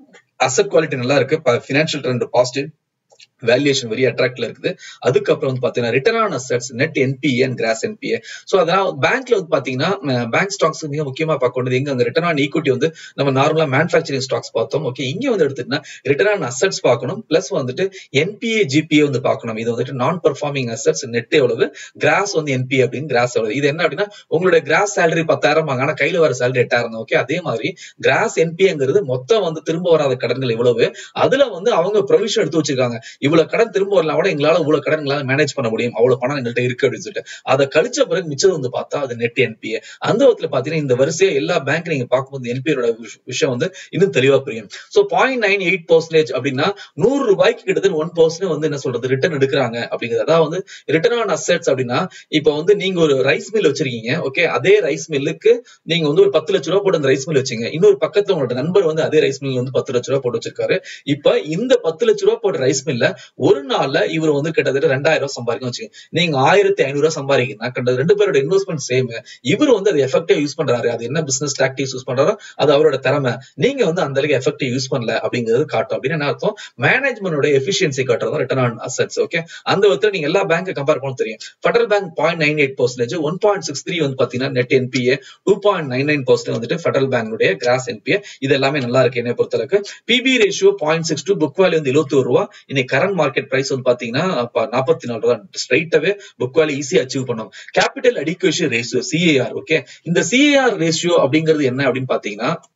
அசட் குவாலிட்டி நல்லா இருக்கு financial trend positive valuation very அட்ராக்ட்ல இருக்குது அதுக்கப்புறம் வந்து பாத்தீங்கன்னா return on assets net NPA and gross NPA so அதனால பேங்க்ல வந்து பாத்தீங்கன்னா பேங்க் ஸ்டாக்ஸ் மிக முக்கியமா பார்க்க வேண்டியது எங்க அந்த ரிட்டர்ன் ஆன் ஈக்விட்டி வந்து நம்ம நார்மலா மேனுஃபேக்சரிங் ஸ்டாக்ஸ் பார்த்தோம் ஓகே இங்க வந்து எடுத்துக்கிட்டா ரிட்டர்ன் ஆன் அசட்ஸ் பார்க்கணும் பிளஸ் வந்துட்டு என்பிஏ ஜிபிஏ வந்து பார்க்கணும் இது வந்துட்டு நான் பெர்ஃபார்மிங் அசட்ஸ் நெட் எவ்வளவு கிராஸ் வந்து என்பிஏ அப்படின்னு கிராஸ் எவ்வளவு இது என்ன அப்படின்னா உங்களுடைய கிராஸ் சேலரி பத்தாயிரம் ஆனா கையில வர சேலரி எட்டாயிரம் தான் ஓகே அதே மாதிரி கிராஸ் என்பிஏங்கிறது மொத்தம் வந்து திரும்ப வராத கடன்கள் எவ்வளவு அதுல வந்து அவங்க ப்ரொவிஷன் எடுத்து வச்சிருக்காங்க இவ்வளவு கடன் திரும்ப வரலாம் கூட எங்களால இவ்வளவு கடன் எங்களால மேனேஜ் பண்ண முடியும் அவ்வளவு பணம் எங்கள்கிட்ட இருக்கு அப்படின்னு சொல்லிட்டு அதை கழிச்ச பிறகு மிச்சம் வந்து பார்த்தா அது நெட் என்பிஏ அந்த விதத்துல பாத்தீங்கன்னா இந்த வரிசையா எல்லா பேங்க் நீங்க பார்க்கும்போது என்பியோட விஷயம் வந்து இன்னும் தெளிவா புரியும் so point nine eight percentage அப்படின்னா நூறு ரூபாய்க்கு கிட்டத்தட்ட ஒன் பர்சன்ட் வந்து என்ன சொல்றது ரிட்டர்ன் எடுக்கிறாங்க அப்படிங்கிறது அதாவது வந்து ரிட்டர்ன் ஆன் அசெட்ஸ் அப்படின்னா இப்போ வந்து நீங்க ஒரு ரைஸ் மில் வச்சிருக்கீங்க ஓகே அதே ரைஸ் மில்லுக்கு நீங்க வந்து ஒரு பத்து லட்ச ரூபா போட்டு அந்த ரைஸ் மில் வச்சீங்க இன்னொரு பக்கத்துல உங்களோட நண்பர் வந்து அதே ரைஸ் மில் வந்து பத்து லட்ச ரூபா போட்டு வச்சிருக்காரு இப்ப இந்த பத்து லட்ச ரூபா போட்ட ரைஸ் மில்ல ஒரு நாள்ல இவர் வந்து கிட்டத்தட்ட ரெண்டாயிரம் ரூபாய் சம்பாதிக்கும் வச்சுக்கோங்க நீங்க ஆயிரத்தி ஐநூறு ரூபாய் சம்பாதிக்கணும் கிட்டத்தட்ட ரெண்டு பேரோட இன்வெஸ்ட்மெண்ட் சேம் இவர் வந்து அது எஃபெக்டிவ் யூஸ் பண்றாரு அது என்ன பிசினஸ் டாக்டிக்ஸ் யூஸ் பண்றாரோ அது அவரோட திறமை நீங்க வந்து அந்த அளவுக்கு எஃபெக்டிவ் யூஸ் பண்ணல அப்படிங்கிறது காட்டும் அப்படின்னு என்ன அர்த்தம் மேனேஜ்மெண்டோட எஃபிஷியன்சி காட்டுறது ரிட்டர்ன் ஆன் அசெட்ஸ் ஓகே அந்த விதத்துல நீங்க எல்லா பேங்க் கம்பேர் பண்ண தெரியும் Federal Bank point nine eight percentage one point six three வந்து பாத்தீங்கன்னா net NPA two point nine nine percent வந்துட்டு ஃபெடரல் பேங்குடைய கிராஸ் என்பிஏ இது எல்லாமே நல்லா இருக்கு என்னை பொறுத்தளவுக்கு PB ratio point six two book value வந்து எழுபத்தி ஒரு ரூபா இன்னைக்கு கரண்ட் மார்க்கெட் பிரைஸ் வந்து பாத்தீங்கன்னா நாற்பத்தி நாலு ரூபா ஸ்ட்ரைட்டாவே புக் வேல்யூ ஈஸியா அச்சீவ் பண்ணும் capital adequacy ratio CAR okay இந்த சிஏஆர் ரேஷியோ அப்படிங்கிறது என்ன அப்படின்னு பாத்தீங்கன்னா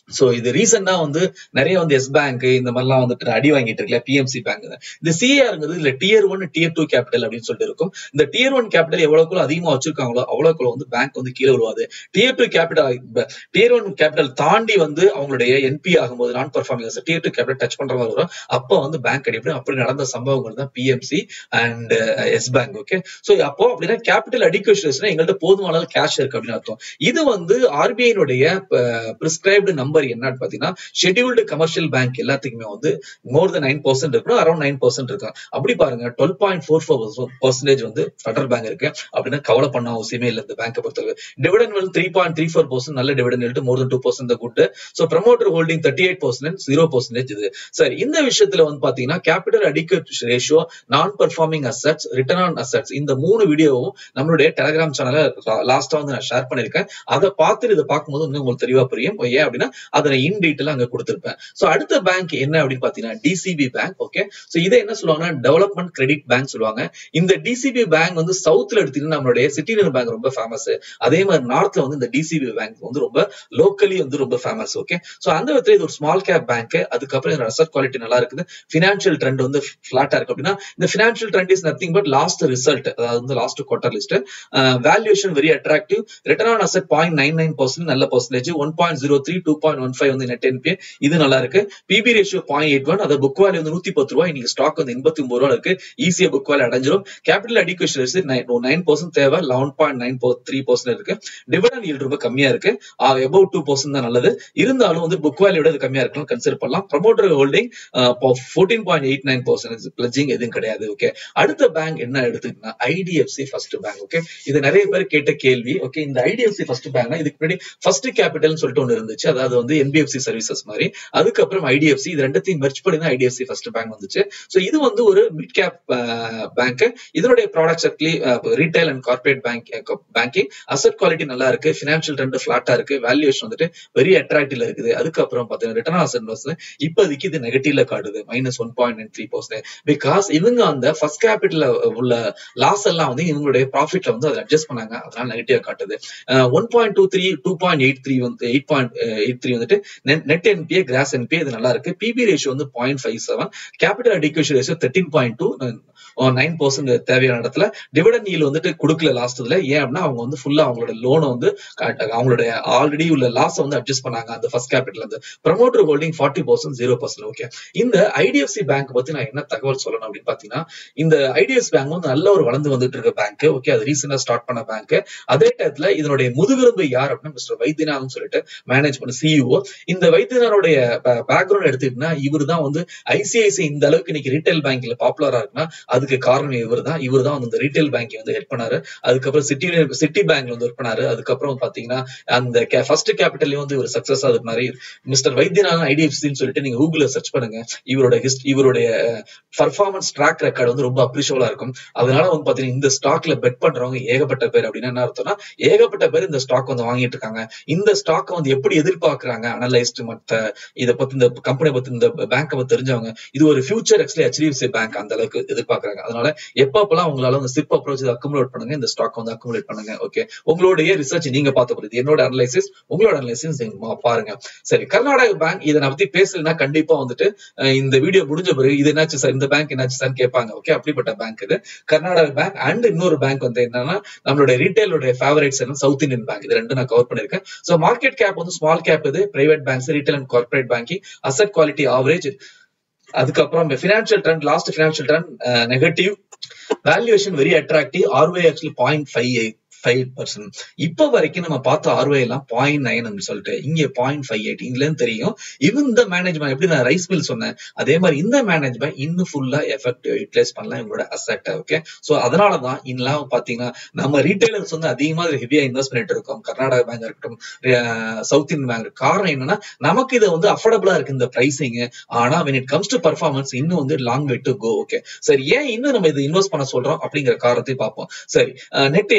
சோ இது ரீசெண்டா வந்து நிறைய வந்து எஸ் பேங்க் இந்த மாதிரிலாம் வந்துட்டு அடி வாங்கிட்டு இருக்குல்ல பிஎம்சி பேங்க் இந்த சிஆருங்கிறது இல்ல tier one tier two capital அப்படின்னு சொல்லிட்டு இருக்கும் இந்த டியர் ஒன் கேபிட்டல் எவ்வளவுக்குள்ள அதிகமா வச்சிருக்காங்களோ அவ்வளவுக்குள்ள வந்து பேங்க் வந்து கீழே விழுவாது tier two capital tier one capital தாண்டி வந்து அவங்களுடைய என்பி ஆகும்போது non performing tier two capital touch பண்ற மாதிரி வரும் அப்போ வந்து பேங்க் அடிப்படும் அப்படி நடந்த சம்பவங்கள் தான் PMC and Yes Bank okay so அப்போ அப்படின்னா கேபிட்டல் அடிக்கேஷன் எங்கள்கிட்ட போதுமான அளவு கேஷ் இருக்கு அப்படின்னு அர்த்தம் இது வந்து ஆர்பிஐனுடைய பிரிஸ்கிரைப்டு நம்பர் என்னன்னு பாத்தீங்கன்னா ஷெட்யூல்டு கமர்ஷியல் பேங்க் எல்லாத்துக்குமே வந்து மோர் தென் நைன் பர்சன்ட் இருக்கணும் அரௌண்ட் நைன் பர்சன்ட் இருக்கும் அப்படி பாருங்க twelve point four four percentage வந்து ஃபெடரல் பேங்க் இருக்கு அப்படின்னா கவலை பண்ண அவசியமே இல்லை இந்த பேங்கை பொறுத்தவரை டிவிடன் வந்து three point three four percent நல்ல dividend yield more than two percent good so promoter holding thirty eight percent zero percentage இது சரி இந்த விஷயத்துல வந்து பாத்தீங்கன்னா capital adequacy ratio non performing assets return on assets இந்த மூணு வீடியோவும் நம்மளுடைய டெலிகிராம் சேனல்ல லாஸ்டா வந்து நான் ஷேர் பண்ணிருக்கேன் அதை பார்த்துட்டு இதை பார்க்கும்போது இன்னும் உங்களுக்கு தெளிவா புரியும் ஏன் அப்படின்னா அதை இன் டீட்டெயில் அங்க கொடுத்திருப்பேன் சோ அடுத்த பேங்க் என்ன அப்படின்னு பாத்தீங்கன்னா டிசிபி பேங்க் ஓகே சோ இதை என்ன சொல்லுவாங்கன்னா டெவலப்மெண்ட் கிரெடிட் பேங்க் சொல்லுவாங்க இந்த டிசிபி பேங்க் வந்து சவுத்ல எடுத்தீங்கன்னா நம்மளுடைய சிட்டினல் பேங்க் ரொம்ப ஃபேமஸ் அதே மாதிரி நார்த்ல வந்து இந்த டிசிபி பேங்க் வந்து ரொம்ப லோக்கலி வந்து ரொம்ப ஃபேமஸ் ஓகே சோ அந்த விதத்துல இது ஒரு ஸ்மால் கேப் பேங்க் அதுக்கப்புறம் இதோட அசட் குவாலிட்டி நல்லா இருக்குது பினான்சியல் ட்ரெண்ட் வந்து ஃபிளாட்டா இருக்கு அப்படின்னா இந்த financial trend is nothing but last result அதாவது வந்து last quarter list valuation very attractive return on asset point nine nine percent நல்ல percentage one point zero three two point one five வந்து net NPA இது நல்லா இருக்கு PB ratio point eight one அது book value வந்து நூத்தி பத்து ரூபாய் இன்னைக்கு ஸ்டாக் வந்து எண்பத்தி ஒன்பது ரூபா இருக்கு ஈஸியா புக் வேல்யூ அடைஞ்சிரும் கேபிட்டல் அடிக்கேஷன் நைன் பர்சன்ட் தேவை eleven point nine three percent இருக்கு டிவிடன் yield ரொம்ப கம்மியா இருக்கு எபவ் டூ பர்சன்ட் தான் நல்லது இருந்தாலும் வந்து புக் வேல்யூ இது கம்மியா இருக்கலாம் கன்சிடர் பண்ணலாம் promoter holding fourteen point eight nine percent pledging எதுவும் கிடையாது ஓகே அடுத்த பேங்க் என்ன எடுத்துக்கிட்டா ஐடிஎஃப்சி ஃபர்ஸ்ட் பேங்க் ஓகே இது நிறைய பேர் கேட்ட கேள்வி ஓகே இந்த ஐடிஎஃப்சி ஃபர்ஸ்ட் பேங்க் இதுக்கு முன்னாடி ஃபர்ஸ்ட் கேபிட்டல்னு சொல்லிட்டு ஒன்று இருந்துச்சு அதாவது வந்து என்பிஎஃப்சி சர்வீசஸ் மாதிரி அதுக்கப்புறம் ஐடிஎஃப்சி இது ரெண்டத்தையும் மெர்ச் பண்ணி தான் ஐடிஎஃப்சி ஃபர்ஸ்ட் பேங்க் வந்துச்சு ஸோ இது வந்து ஒரு மிட் கேப் பேங்க் இதனுடைய products retail and corporate bank banking asset quality நல்லா இருக்கு பினான்சியல் ரெண்டு ஃபிளாட்டா இருக்கு வேல்யூஷன் வந்துட்டு வெரி அட்ராக்டிவ்ல இருக்குது அதுக்கப்புறம் பாத்தீங்கன்னா ரிட்டர்ன் அசட் வந்து இப்போதைக்கு இது நெகட்டிவ்ல காட்டுது minus one point nine three percent because இவங்க அந்த ஃபர்ஸ்ட் கேபிட்டல் உள்ள லாஸ் எல்லாம் வந்து இவங்களுடைய ப்ராஃபிட்ல வந்து அதை அட்ஜஸ்ட் பண்ணாங்க அதனால நெகட்டிவா காட்டுது one point two three two point eight three வந்து எயிட் பாயிண்ட் எயிட் த்ரீ வந்துட்டு நெட் என்பிஏ கிராஸ் என்பிஏ இது நல்லா இருக்கு பிபி ரேஷியோ வந்து point five seven capital adequacy ratio thirteen point two nine percent தேவையான இடத்துல டிவிடன் ஈல் வந்துட்டு கொடுக்கல லாஸ்ட் இதுல ஏன் அப்படின்னா அவங்க வந்து ஃபுல்லா அவங்களோட லோனை வந்து அவங்களுடைய ஆல்ரெடி உள்ள லாஸ் வந்து அட்ஜஸ்ட் பண்ணாங்க அந்த ஃபர்ஸ்ட் கேபிட்டல் இருந்து promoter holding forty percent zero percent okay இந்த ஐடிஎஃப்சி பேங்க் பத்தி நான் என்ன தகவல் சொல்லணும் அப்படின்னு பாத்தீங்கன்னா இந்த ஐடிஎஃப்சி பேங்க் வந்து நல்ல ஒரு வளர்ந்து வந்துட்டு இருக்க பேங்க் ஓகே அது ரீசெண்டா ஸ்டார்ட் பண்ண பேங்க் அதே டயத்துல இதனுடைய முதுகெலும்பு யார் அப்படின்னா மிஸ்டர் வைத்தியநாதன் சொல்லிட்டு மேனேஜ் பண்ண சிஇஓ இந்த வைத்தியநாதனுடைய பேக்ரவுண்ட் எடுத்துக்கிட்டா இவர் தான் வந்து ஐசிஐசி இந்த அளவுக்கு இன்னைக்கு ரீட்டைல் பேங்க்ல பாப்புலரா இருக்குன்னா அதுக்கு காரணம் இவர் தான் இவர் தான் வந்து இந்த ரீட்டைல் பேங்க் வந்து ஹெட் பண்ணாரு அதுக்கப்புறம் சிட்டி சிட்டி பேங்க்ல வந்து ஒர்க் பண்ணாரு அதுக்கப்புறம் பாத்தீங்கன்னா அந்த ஃபர்ஸ்ட் கேபிட்டல்லையும் வந்து இவர் சக்சஸ் ஆகுது மாதிரி மிஸ்டர் வைத்தியநாதன் ஐடிஎஃப்சின்னு சொல்லிட்டு நீங்க கூகுள்ல சர்ச் பண்ணுங்க இவரோட ஹிஸ்ட் இவருடைய பர்ஃபார்மன்ஸ் ட்ராக் ரெக்கார்டு வந்து ரொம்ப அப்ரிஷியபிளா இருக்கும் அதனால வந்து பாத்தீங்கன்னா இந்த ஸ்டாக்ல பெட் பண்றவங்க ஏகப்பட்ட பேர் அப்படின்னா என்ன அர்த்தம்னா ஏகப்பட்ட பேர் இந்த ஸ்டாக் வந்து வாங்கிட்டு இருக்காங்க இந்த ஸ்டாக் வந்து எப்படி எதிர்பார்க்கறாங்க அனலைஸ்ட் மத்த இதை பத்தி இந்த கம்பெனி பத்தி இந்த பேங்க் பத்தி தெரிஞ்சவங்க இது ஒரு ஃபியூச்சர் ஆக்சுவலி ஹெச்டிஎஃப்சி பேங்க் அந்த அளவுக்கு எதிர்பார்க்கறாங்க அதனால எப்பப்பெல்லாம் உங்களால வந்து சிப் அப்ரோச் அக்குமுலேட் பண்ணுங்க இந்த ஸ்டாக் வந்து அக்குமுலேட் பண்ணுங்க ஓகே உங்களுடைய ரிசர்ச் நீங்க பார்த்த போறது என்னோட அனலைசிஸ் உங்களோட அனலைசிஸ் பாருங்க சரி கர்நாடக பேங்க் இதை நான் பத்தி பேசலைன்னா கண்டிப்பா வந்துட்டு இந்த வீடியோ முடிஞ்ச பிறகு இது என்னாச்சு சார் இந்த பேங்க் என்னாச்சு சார் கேட்பாங்க ஓகே அப்படிப்பட்ட பேங்க் இது கர்நாடக பேங்க் அண்ட் இன்னொரு பேங்க் வந்து என்னன்னா நம்மளுடைய ரீட்டைலோட ஃபேவரேட்ஸ் என்ன சவுத் இந்தியன் பேங்க் இது ரெண்டு நான் கவர் பண்ணிருக்கேன் சோ மார்க்கெட் கேப் வந்து ஸ்மால் கேப் இது private banks retail and corporate banking asset quality average அதுக்கப்புறம் financial trend last financial trend negative valuation very attractive ROA actually point five eight five percent இப்போ வரைக்கும் நம்ம பார்த்த ஆர்வே எல்லாம் point nine சொல்லிட்டு இங்க பாயிண்ட் ஃபைவ் எயிட் இதுல தெரியும் இந்த மேனேஜ்மெண்ட் எப்படி நான் ரைஸ் மில் சொன்னேன் அதே மாதிரி இந்த மேனேஜ்மெண்ட் இன்னும் ஃபுல்லா எஃபெக்ட் யூட்டிலைஸ் பண்ணலாம் இவங்களோட அசெட் ஓகே சோ அதனாலதான் இன்னெல்லாம் பாத்தீங்கன்னா நம்ம ரீட்டைலர்ஸ் வந்து அதிகமா ஹெவியா இன்வெஸ்ட் பண்ணிட்டு இருக்கோம் கர்நாடகா பேங்க் இருக்கட்டும் சவுத் இந்தியன் பேங்க் காரணம் என்னன்னா நமக்கு இது வந்து அஃபோர்டபுளா இருக்கு இந்த பிரைசிங் ஆனா when it comes to performance இன்னும் வந்து long way to go okay சரி ஏன் இன்னும் நம்ம இது இன்வெஸ்ட் பண்ண சொல்றோம் அப்படிங்கிற காரணத்தை பார்ப்போம் சரி நெட் என்பிஏ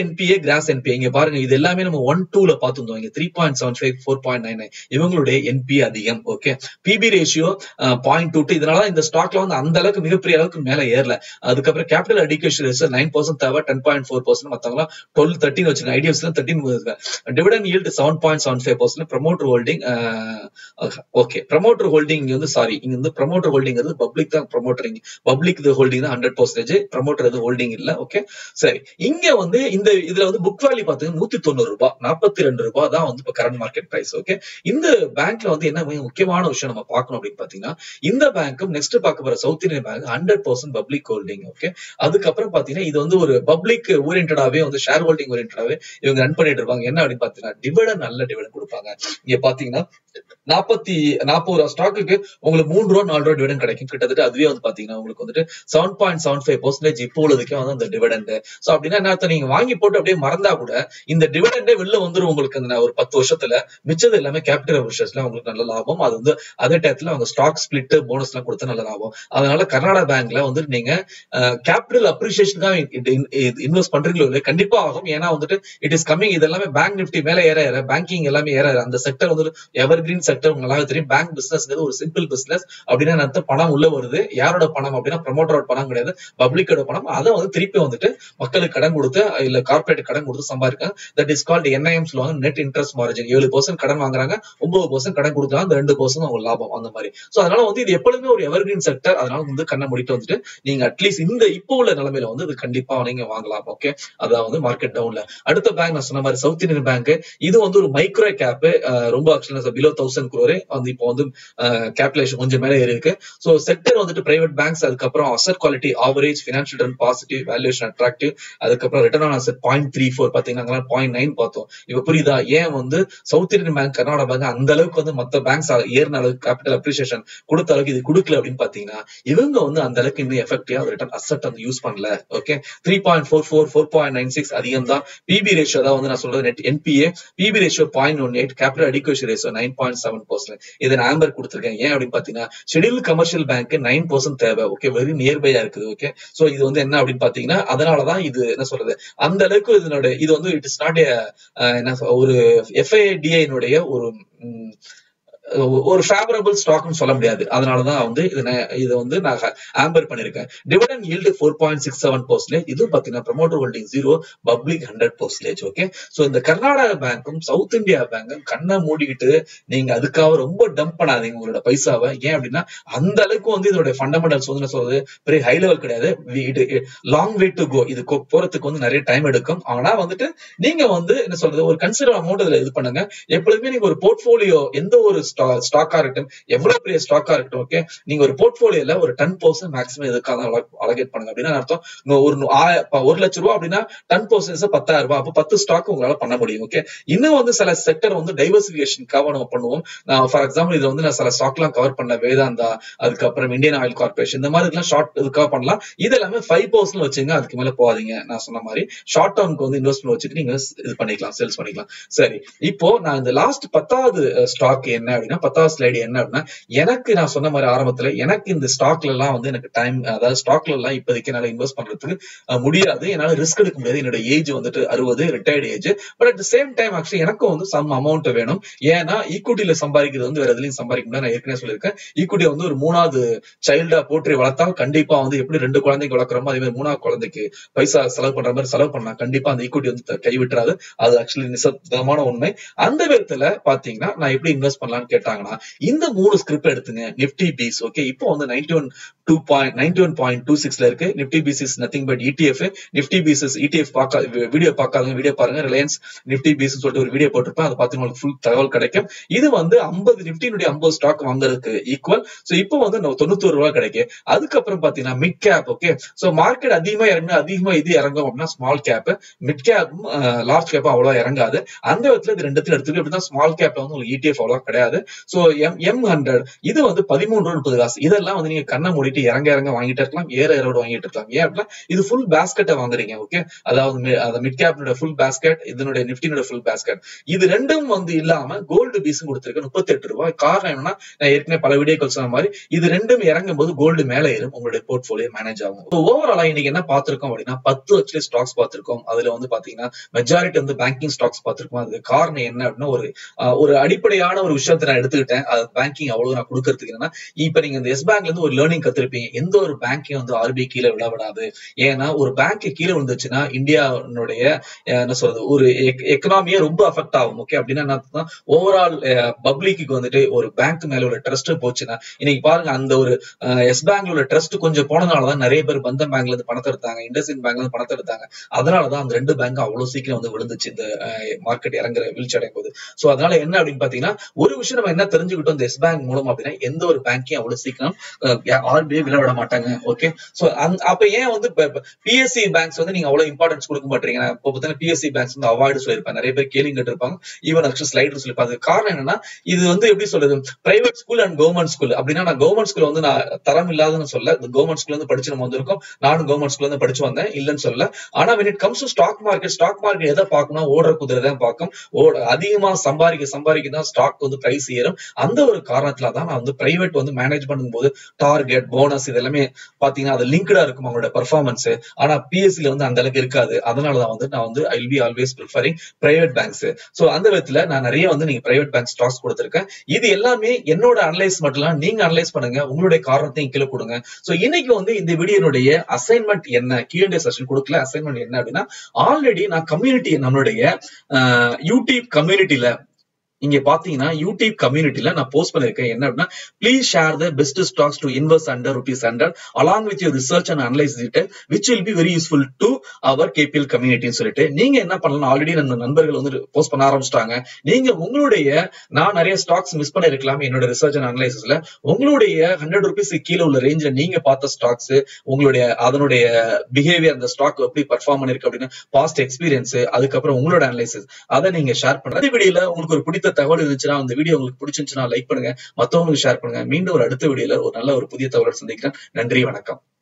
கிராஸ் என்பி இங்க பாருங்க இது எல்லாமே நம்ம ஒன் டூல பார்த்துருந்தோம் இங்க three point seven five four point nine nine இவங்களுடைய என்பி அதிகம் okay PB ratio point two இதனால இந்த ஸ்டாக்ல வந்து அந்த அளவுக்கு மிகப்பெரிய அளவுக்கு மேல ஏறல அதுக்கப்புறம் capital adequacy ratio nine percent தேவை டென் பாயிண்ட் ஃபோர் பர்சன்ட் மத்தவங்க டுவெல் தேர்ட்டின் வச்சுருங்க ஐடிஎஃப்ஸ்ல thirteen dividend yield seven point seven five percent promoter holding okay promoter holding இங்க வந்து சாரி இங்க வந்து ப்ரமோட்டர் ஹோல்டிங் வந்து பப்ளிக் தான் ப்ரமோட்டர் இங்க பப்ளிக் இது ஹோல்டிங் தான் ஹண்ட்ரட் பர்சன்டேஜ் ப்ரமோட்டர் இது ஹோல்டிங் இல்ல ஓகே சரி இங்க வந்து இந்த இதுல வந்து புக் வேல்யூ பாத்தீங்கன்னா நூத்தி தொண்ணூறு ரூபாய் நாற்பத்தி ரெண்டு ரூபாய் தான் வந்து இப்ப கரண்ட் மார்க்கெட் பிரைஸ் ஓகே இந்த பேங்க்ல வந்து என்ன மிக முக்கியமான விஷயம் நம்ம பார்க்கணும் அப்படின்னு பாத்தீங்கன்னா இந்த பேங்க்கும் நெக்ஸ்ட் பார்க்க போற South Indian Bank hundred percent public holding okay அதுக்கப்புறம் பாத்தீங்கன்னா இது வந்து ஒரு பப்ளிக் ஓரியன்டாவே வந்து ஷேர் ஹோல்டிங் ஓரியன்டாவே இவங்க ரன் பண்ணிட்டு இருப்பாங்க என்ன அப்படின்னு பாத்தீங்கன்னா டிவிடன் நல்ல டிவிடன் கொடுப்பாங்க இங்க பாத்தீங்கன்னா நாற்பத்தி நாற்பது ரூபா ஸ்டாக்குக்கு உங்களுக்கு மூணு ரூபா நாலு ரூபா டிவிடன் கிடைக்கும் கிட்டத்தட்ட அதுவே வந்து பாத்தீங்கன்னா உங்களுக்கு வந்துட்டு seven point seven five percentage இப்போ உள்ளதுக்கே வந்து அந்த டிவிடெண்ட் சோ அப்படின்னா என்ன அர்த்தம் நீங்க வாங்கி போட்டு அப்படியே மறந்தா கூட இந்த டிவிடெண்டே வெளில வந்துரும் உங்களுக்கு அந்த ஒரு பத்து வருஷத்துல மிச்சது எல்லாமே கேபிட்டல் விஷயத்துல உங்களுக்கு நல்ல லாபம் அது வந்து அதே டயத்துல அவங்க ஸ்டாக் ஸ்பிளிட் போனஸ் எல்லாம் கொடுத்தா நல்ல லாபம் அதனால கர்நாடகா பேங்க்ல வந்து நீங்க கேபிட்டல் அப்ரிசியேஷனுக்காக இன்வெஸ்ட் பண்றீங்களோ இல்லையா கண்டிப்பா ஆகும் ஏன்னா வந்துட்டு இட் இஸ் கம்மிங் இது எல்லாமே பேங்க் நிப்டி மேல ஏற ஏற பேங்கிங் எல்லாமே ஏற ஏற அந்த செக்டர் வந்து எவர் கிரீன் செக்டர் உங்களுக்கு தெரியும் பேங்க் பிசினஸ்ங்கிறது ஒரு சிம்பிள் பிசினஸ் அப்படின்னா அர்த்தம் பணம் உள்ள வருது யாரோட பணம் அப்படின்னா ப்ரமோட்டரோட பணம் கிடையாது பப்ளிக்கோட பணம் அதை வந்து திருப்பி வந்துட்டு மக்களுக்கு கடன் கொடுத்து இல்ல கார்பரேட் கடன் கொடுத்து சம்பாதிக்காங்க தட் இஸ் கால்ட் என்ஐஎம் சொல்லுவாங்க நெட் இன்ட்ரெஸ்ட் மார்ஜின் ஏழு பர்சன்ட் கடன் வாங்குறாங்க ஒன்பது பர்சன்ட் கடன் கொடுக்குறாங்க அந்த ரெண்டு பர்சன்ட் அவங்க லாபம் அந்த மாதிரி சோ அதனால வந்து இது எப்பொழுதுமே ஒரு எவர்கிரீன் செக்டர் அதனால வந்து கண்ணை முடிட்டு வந்துட்டு நீங்க அட்லீஸ்ட் இந்த இப்போ உள்ள நிலைமையில வந்து இது கண்டிப்பா நீங்க வாங்கலாம் ஓகே அதான் வந்து மார்க்கெட் டவுன்ல அடுத்த பேங்க் நான் சொன்ன மாதிரி சவுத் இந்தியன் பேங்க் இது வந்து ஒரு மைக்ரோ கேப் ரொம்ப ஆக்சுவலா பிலோ தௌசண்ட் குரோரு வந்து இப்போ வந்து கேபிலேஷன் கொஞ்சம் மேல ஏறி இருக்கு சோ செக்டர் வந்துட்டு பிரைவேட் பேங்க்ஸ் அதுக்கப்புறம் asset quality average financial run positive valuation attractive அதுக்கப்புறம் return on asset point three four பாத்தீங்கன்னா பாயிண்ட் நைன் பார்த்தோம் இப்ப புரியுதா ஏன் வந்து south Indian bank Karnataka bank அந்த அளவுக்கு வந்து மத்த பேங்க்ஸ் ஏறின அளவுக்கு கேபிட்டல் அப்ரிசியேஷன் கொடுத்த அளவுக்கு இது கொடுக்கல அப்படின்னு பாத்தீங்கன்னா இவங்க வந்து அந்த அளவுக்கு இன்னும் எஃபெக்டிவா ரிட்டர்ன் அசட் வந்து யூஸ் பண்ணல okay three point four four four point nine six அதிகம் தான் பிபி ரேஷியோ தான் வந்து நான் சொல்றது net NPA PB ratio point one eight capital adequacy ratio nine point seven percent இதை நான் ஆம்பர் கொடுத்துருக்கேன் ஏன் அப்படின்னு பாத்தீங்கன்னா schedule commercial bank nine percent தேவை ஓகே வெரி நியர்பையா இருக்குது ஓகே சோ இது வந்து என்ன அப்படின்னு பாத்தீங்கன்னா அதனாலதான் இது என்ன சொல்றது அந்த அளவுக்கு இதனுடைய இது வந்து இட் இஸ் நாட் என்ன ஒரு எஃப்ஐடிஐனுடைய ஒரு ஒரு ஃபேவரபிள் ஸ்டாக்னு சொல்ல முடியாது அதனாலதான் வந்து இது இது வந்து நான் ஆம்பர் பண்ணிருக்கேன் dividend yield four point six seven percentage இதுவும் பாத்தீங்கன்னா promoter holding zero public hundred percentage okay so இந்த கர்நாடகா பேங்க்கும் சவுத் இந்தியா பேங்க்கும் கண்ணை மூடிக்கிட்டு நீங்க அதுக்காக ரொம்ப டம்ப் பண்ணாதீங்க உங்களோட பைசாவை ஏன் அப்படின்னா அந்த அளவுக்கு வந்து இதோட ஃபண்டமெண்டல்ஸ் வந்து சொல்றது பெரிய ஹை லெவல் கிடையாது லாங் வே டு கோ இது போறதுக்கு வந்து நிறைய டைம் எடுக்கும் ஆனா வந்துட்டு நீங்க வந்து என்ன சொல்றது ஒரு கன்சிடர் அமௌண்ட் இதுல இது பண்ணுங்க எப்பொழுதுமே நீங்க ஒரு போர்ட்போலியோ எந்த ஒரு ஸ்டாக்கா இருக்கட்டும் எவ்வளவு பெரிய ஸ்டாக்கா இருக்கட்டும் ஓகே நீங்க ஒரு போர்ட்போலியோல ஒரு டென் பர்சன்ட் மேக்ஸிமம் இதுக்காக அலகேட் பண்ணுங்க அப்படின்னா அர்த்தம் ஒரு ஒரு லட்சம் ரூபாய் அப்படின்னா டென் பர்சன்ட் பத்தாயிரம் ரூபாய் அப்போ பத்து ஸ்டாக் உங்களால பண்ண முடியும் ஓகே இன்னும் வந்து சில செக்டர் வந்து டைவர்சிபிகேஷனுக்காக நம்ம பண்ணுவோம் ஃபார் எக்ஸாம்பிள் இதுல வந்து நான் சில ஸ்டாக் எல்லாம் கவர் பண்ணல வேதாந்தா அதுக்கப்புறம் இந்தியன் ஆயில் கார்பரேஷன் இந்த மாதிரி எல்லாம் ஷார்ட் இதுக்காக பண்ணலாம் இது எல்லாமே ஃபைவ் பர்சன்ட் வச்சுங்க அதுக்கு மேல போகாதீங்க நான் சொன்ன மாதிரி ஷார்ட் டேர்ம்க்கு வந்து இன்வெஸ்ட்மெண்ட் வச்சுட்டு நீங்க இது பண்ணிக்கலாம் சேல்ஸ் பண்ணிக்கலாம் சரி இப்போ நான் இந்த லாஸ்ட் பத்தாவது ஸ்டாக் என்ன அப்படின்னா பத்தாவது ஸ்லைடு என்ன அப்படின்னா எனக்கு நான் சொன்ன மாதிரி ஆரம்பத்துல எனக்கு இந்த ஸ்டாக்ல எல்லாம் வந்து எனக்கு டைம் அதாவது ஸ்டாக்ல எல்லாம் இப்போதைக்கு என்னால இன்வெஸ்ட் பண்றதுக்கு முடியாது என்னால ரிஸ்க் எடுக்க முடியாது என்னோட ஏஜ் வந்துட்டு அறுபது retired age but at same time actually எனக்கும் வந்து சம் அமௌண்ட் வேணும் ஏன்னா ஈக்குவிட்டியில சம்பாதிக்கிறது வந்து வேற எதுலையும் சம்பாதிக்க முடியாது நான் ஏற்கனவே சொல்லியிருக்கேன் ஈக்குவிட்டியை வந்து ஒரு மூணாவது சைல்டா போற்றி வளர்த்தா கண்டிப்பா வந்து எப்படி ரெண்டு குழந்தைக்கு வளர்க்குறோமோ அதே மாதிரி மூணாவது குழந்தைக்கு பைசா செலவு பண்ற மாதிரி செலவு பண்ணா கண்டிப்பா அந்த ஈக்குவிட்டி வந்து கைவிட்டுறாது அது ஆக்சுவலி நிசப்தமான உண்மை அந்த விதத்துல பாத்தீங்கன்னா நான் எப்படி இன்வெஸ்ட் பண்ணலாம்னு கேட்டாங்கன்னா இந்த மூணு ஸ்கிரிப்ட் எடுத்துங்க நிப்டி பீஸ் ஓகே இப்போ வந்து ninety one two point ninety one point two சிக்ஸ்ல இருக்கு Nifty BeES is nothing but ETF Nifty BeES ETF பார்க்க வீடியோ பார்க்காதவங்க வீடியோ பாருங்க ரிலையன்ஸ் நிப்டி பீஸ் சொல்லிட்டு ஒரு வீடியோ போட்டிருப்பேன் அதை பார்த்து உங்களுக்கு ஃபுல் தகவல் கிடைக்கும் இது வந்து ஐம்பது நிப்டினுடைய ஐம்பது ஸ்டாக் வாங்குறதுக்கு ஈக்குவல் சோ இப்போ வந்து தொண்ணூத்தொரு ரூபாய் கிடைக்கும் அதுக்கப்புறம் பாத்தீங்கன்னா mid cap okay so market அதிகமா இறங்கு அதிகமா இது இறங்கும் அப்படின்னா small cap mid cap large cap அவ்வளவு இறங்காது அந்த விதத்துல இது ரெண்டுத்துல எடுத்துக்கு எப்படின்னா ஸ்மால் கேப்ல வந்து உங்களுக்கு இடிஎஃப் அவ்வளவு கிடையாது சோ எம் எம் ஹண்ட்ரட் இது வந்து பதிமூணு ரூபா முப்பது காசு இதெல்லாம் வந்து நீங்க கண்ணை மூடிட்டு நிஃப்டி இறங்க இறங்க வாங்கிட்டு இருக்கலாம் ஏற ஏறோட வாங்கிட்டு இருக்கலாம் ஏன் அப்படின்னா இது ஃபுல் பேஸ்கெட்டை வாங்குறீங்க ஓகே அதாவது mi- அந்த மிட் கேப்னுடைய ஃபுல் பேஸ்கெட் இதனுடைய நிஃப்டினுடைய ஃபுல் பேஸ்கெட் இது ரெண்டும் வந்து இல்லாம கோல்டு பீஸும் கொடுத்துருக்கு முப்பத்தி எட்டு ரூபாய் காரணம் என்னன்னா நான் ஏற்கனவே பல வீடியோக்கள் சொன்ன மாதிரி இது ரெண்டும் இறங்கும் போது கோல்டு மேல ஏறும் உங்களுடைய போர்ட்ஃபோலியோ மேனேஜ் ஆகும் ஓவராலா இன்னைக்கு என்ன பார்த்திருக்கோம் அப்படின்னா பத்து ஆக்சுவலி ஸ்டாக்ஸ் பார்த்திருக்கோம் அதுல வந்து பாத்தீங்கன்னா மெஜாரிட்டி வந்து பேங்கிங் ஸ்டாக்ஸ் பார்த்திருக்கோம் அதுக்கு காரணம் என்ன அப்படின்னா ஒரு ஆஹ், ஒரு அடிப்படையான ஒரு விஷயத்தை நான் எடுத்துக்கிட்டேன் அது பேங்கிங் அவ்வளவு நான் கொடுக்கறதுக்கு என்னன்னா இப்ப நீங்க இந்த எஸ் பேங்க்ல இருந்து ஒரு லேர்னிங் கத்திருப்பீங்க எந்த ஒரு பேங்கையும் வந்து ஆர்பிஐ கீழே விழ விடாது ஏன்னா ஒரு பேங்க் கீழே விழுந்துச்சுன்னா இந்தியாவுடைய அஹ், என்ன சொல்றது ஒரு எக்கனாமியே ரொம்ப அஃபெக்ட் ஆகும் ஓகே அப்படின்னா என்ன ஓவரால் பப்ளிக்கு வந்துட்டு ஒரு பேங்க் மேல உள்ள ட்ரஸ்ட் போச்சுன்னா இன்னைக்கு பாருங்க அந்த ஒரு எஸ் பேங்க்ல உள்ள ட்ரஸ்ட் கொஞ்சம் போனதுனாலதான் நிறைய பேர் பந்தன் பேங்க்ல இருந்து பணத்தை எடுத்தாங்க இண்டஸ்இன் பேங்க்ல இருந்து பணத்தை எடுத்தாங்க அதனாலதான் அந்த ரெண்டு பேங்க் அவ்வளவு சீக்கிரம் வந்து விழுந்துச்சு இந்த மார்க்கெட் இறங்குற வீழ்ச்சி அடையும் போது சோ அதனால என்ன அப்படின்னு பாத்தீங்கன்னா ஒரு விஷயம் நம்ம என்ன தெரிஞ்சுக்கிட்டோம் இந்த எஸ் பேங்க் மூலம் அப்படின்னா எந்த ஒரு பேங்கையும் அவ்வளவு சீக்கிரம் ஆர்பிஐ விழ விட மாட்டாங்க ஓகே சோ அப்ப ஏன் வந்து பிஎஸ்சி பேங்க்ஸ் வந்து நீங்க அவ்வளவு இம்பார்ட்டன்ஸ் கொடுக்க மாட்டீங்க நான் இப்போ பார்த்தீங்கன்னா பிஎஸ்சி பேங்க்ஸ் வந்து அவாய்டு சொல்லியிருப்பேன் நிறைய பேர் கேள்வி கேட்டிருப்பாங்க ஈவன் ஆக்சுவல் ஸ்லைடர் சொல்லியிருப்பாங்க அதுக்கு காரணம் என்னன்னா இது வந்து எப்படி சொல்றது private school and government school அப்படின்னா நான் கவர்மெண்ட் ஸ்கூல் வந்து நான் தரம் இல்லாதன்னு சொல்ல கவர்மெண்ட் ஸ்கூல்ல இருந்து படிச்சு நம்ம வந்திருக்கோம் நானும் கவர்மெண்ட் ஸ்கூல்ல இருந்து படிச்சு வந்தேன் இல்லைன்னு சொல்ல ஆனா when it comes to stock market stock market எதை பார்க்கணும் ஓடுற குதிரை தான் பார்க்கும் ஓட அதிகமா சம்பாதிக்க சம்பாதிக்க தான் ஸ்டாக் வந்து பிரைஸ் ஏறும் அந்த ஒரு காரணத்துல தான் நான் வந்து பிரைவேட் வந்து மேனேஜ் பண்ணும்போது டார்கெட் போனஸ் இது எல்லாமே பாத்தீங்கன்னா அது லிங்க்டா இருக்கும் அவங்களோட பெர்ஃபார்மன்ஸ் ஆனா பிஎஸ்சில வந்து அந்த அளவுக்கு இருக்காது அதனாலதான் வந்து நான் வந்து I be always preferring private banks so அந்த விதத்துல நான் நிறைய வந்து நீங்க பிரைவேட் பேங்க் ஸ்டாக்ஸ் கொடுத்திருக்கேன் இது எல்லாமே என்னோட அனலைஸ் மட்டும் இல்ல நீங்க அனலைஸ் பண்ணுங்க உங்களுடைய காரணத்தையும் கீழே கொடுங்க சோ இன்னைக்கு வந்து இந்த வீடியோனுடைய அசைன்மெண்ட் என்ன கியூஎன்ஏ செஷன் கொடுக்கல அசைன்மெண்ட் என்ன அப்படின்னா ஆல்ரெடி நான் கம்யூனிட்டி நம்மளுடைய யூடியூப் கம்யூனிட்டில இங்க பாத்தீங்கன்னா யூடியூப் கம்யூனிட்டில நான் போஸ்ட் பண்ணிருக்கேன் என்ன அப்படின்னா please share the best stocks to invest under rupees hundred along with your research and analyse detail which will be very useful to our KPL கம்யூனிட்டின்னு சொல்லிட்டு நீங்க என்ன பண்ணலாம் ஆல்ரெடி நம்ம நண்பர்கள் வந்து போஸ்ட் பண்ண ஆரம்பிச்சிட்டாங்க நீங்க உங்களுடைய நான் நிறைய ஸ்டாக்ஸ் மிஸ் பண்ணிருக்கலாம் என்னோட ரிசர்ச் அண்ட் அனலைசிஸ்ல உங்களுடைய ஹண்ட்ரட் ருபீஸ் கீழே உள்ள ரேஞ்சில் நீங்க பார்த்த ஸ்டாக்ஸ் உங்களுடைய அதனுடைய பிஹேவியர் அந்த ஸ்டாக் எப்படி பர்ஃபார்ம் பண்ணிருக்கு அப்படின்னு பாஸ்ட் எக்ஸ்பீரியன்ஸ் அதுக்கப்புறம் உங்களோட அனலைசிஸ் அதை நீங்க ஷேர் பண்ணுங்க இந்த வீடியோல உங்களுக்கு ஒரு பிடித்த தகவல் இருந்துச்சுன்னா அந்த வீடியோ உங்களுக்கு பிடிச்சிருந்துச்சுன்னா லைக் பண்ணுங்க மத்தவங்களுக்கு ஷேர் பண்ணுங்க மீண்டும் ஒரு அடுத்த வீடியோல ஒரு நல்ல ஒரு புதிய தகவல் சந்திக்கிறேன் நன்றி வணக்கம்